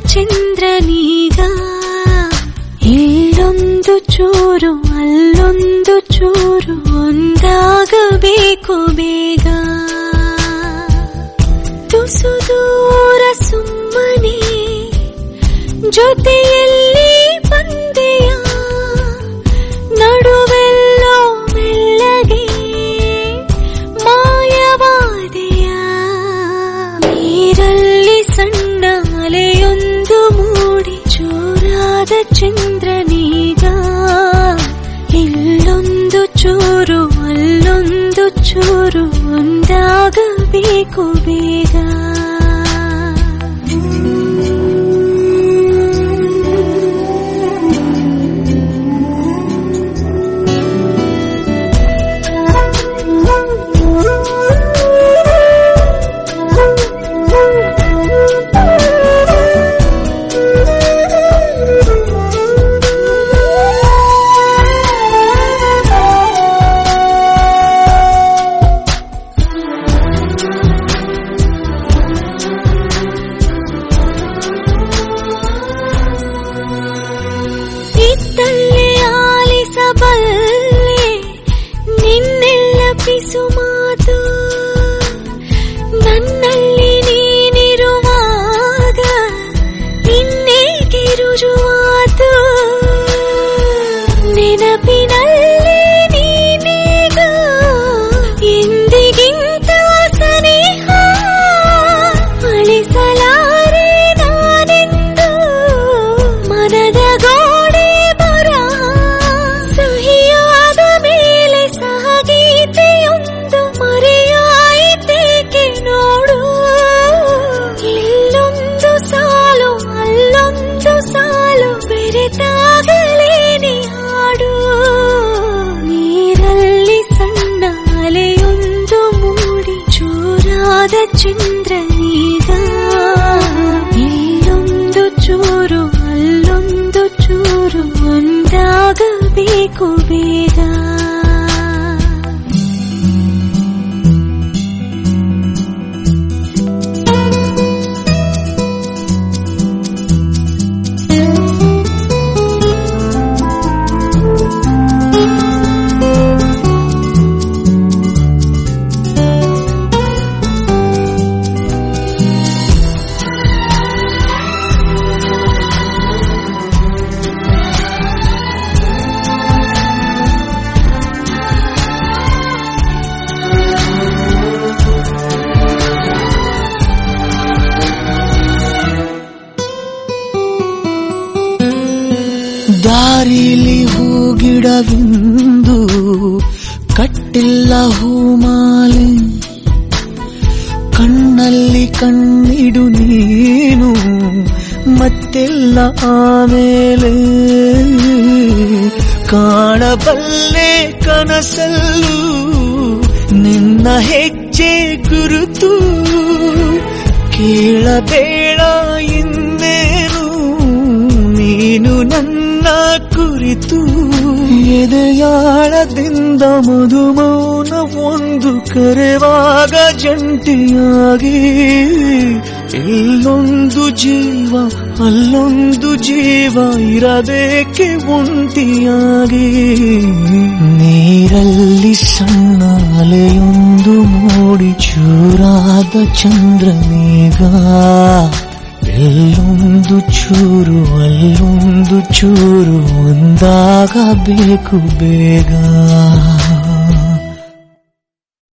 ಚಂದ್ರನೀಗ ಇಲ್ಲೊಂದು ಚೂರು ಅಲ್ಲೊಂದು ಚೂರು ಒಂದಾಗಬೇಕು ಬೇಗ ತುಸು ದೂರ ಸುಮ್ಮನೆ ಜೊತೆಯಲ್ಲಿ ಬಂದೆಯ ನಡುವೆಲ್ಲೋ ಮೆಲ್ಲಗೆ ಮಾಯವಾದೆಯ ನೀರಲ್ಲಿ ಸಣ್ಣ ಅಲೆಯೊಂದು ಮೂಡಿ ಚೂರಾದ ಚಂದ್ರನೀಗ ಇಲ್ಲೊಂದು ಚೂರು ಅಲ್ಲೊಂದು ಚೂರು ಒಂದಾಗಬೇಕು ಬೇಗ ಇತ್ತಲ್ಲೇ ಆಲಿಸಬಲ್ಲೆ ನಿನ್ನೆಲ್ಲ ಪಿಸು ಮಾತು ನನ್ನಲ್ಲಿ ನೀನಿರುವಾಗ ಇನ್ನೇಕೆ ರುಜುವಾತು ನೆನಪಿನಲ್ಲಿ ನೀನೀಗ ಎಂದಿಗಿಂತ ಸನಿಹ ಅಳಿಸಲಾರೆ ನಾನೆಂದು ಮನದ ಗೋಡೆ ಬರ ಸಹಿಯಾದ ಮೇಲೆ ಸಹಗೀತೆಯೊಂದು ಮರೆಯಾಯಿತೇಕೆ ನೋಡು ಇಲ್ಲೊಂದು ಸಾಲು ಅಲ್ಲೊಂದು ಸಾಲು ಬೆರೆತಾಗಲೇನೆ ಹಾಡು ನೀರಲ್ಲಿ ಸಣ್ಣ ಅಲೆಯೊಂದು ಮೂಡಿ ಚೂರಾದ ಚಂದ್ರನೀಗ ಇಲ್ಲೊಂದು ಚೂರು ಅಲ್ಲೊಂದು ಚೂರು ಒಂದಾಗಬೇಕು ಬೇಗ ದಾರಿಲಿ ಹೂಗಿಡವಿಂದು ಕಟ್ಟಿಲ್ಲ ಹೂಮಾಲೆ ಕಣ್ಣಲ್ಲಿ ಕಣ್ಣಿಡು ನೀನು ಮತ್ತೆಲ್ಲ ಆಮೇಲೆ ಕಾಣಬಲ್ಲೆ ಕನಸಲ್ಲೂ ನಿನ್ನ ಹೆಜ್ಜೆ ಗುರುತು ಕೇಳಬೇಡ ಇನ್ನೇನು ನೀನು ನನ್ನ ಕುರಿತು ಎದೆಯಾಳದಿಂದ ಮಧುಮೌನ ಒಂದು ಕರೆವಾಗ ಜಂಟಿಯಾಗಿ ಇಲ್ಲೊಂದು ಜೀವ ಅಲ್ಲೊಂದು ಜೀವ ಇರಬೇಕೆ ಒಂಟಿಯಾಗಿ ನೀರಲ್ಲಿ ಸಣ್ಣ ಅಲೆಯೊಂದು ಮೂಡಿ ಚೂರಾದ ಚಂದ್ರನೀಗ ಎಲ್ಲೊಂದು ಚೂರು ಅಲ್ಲೊಂದು ಚೂರು ಒಂದಾಗಬೇಕು ಬೇಗ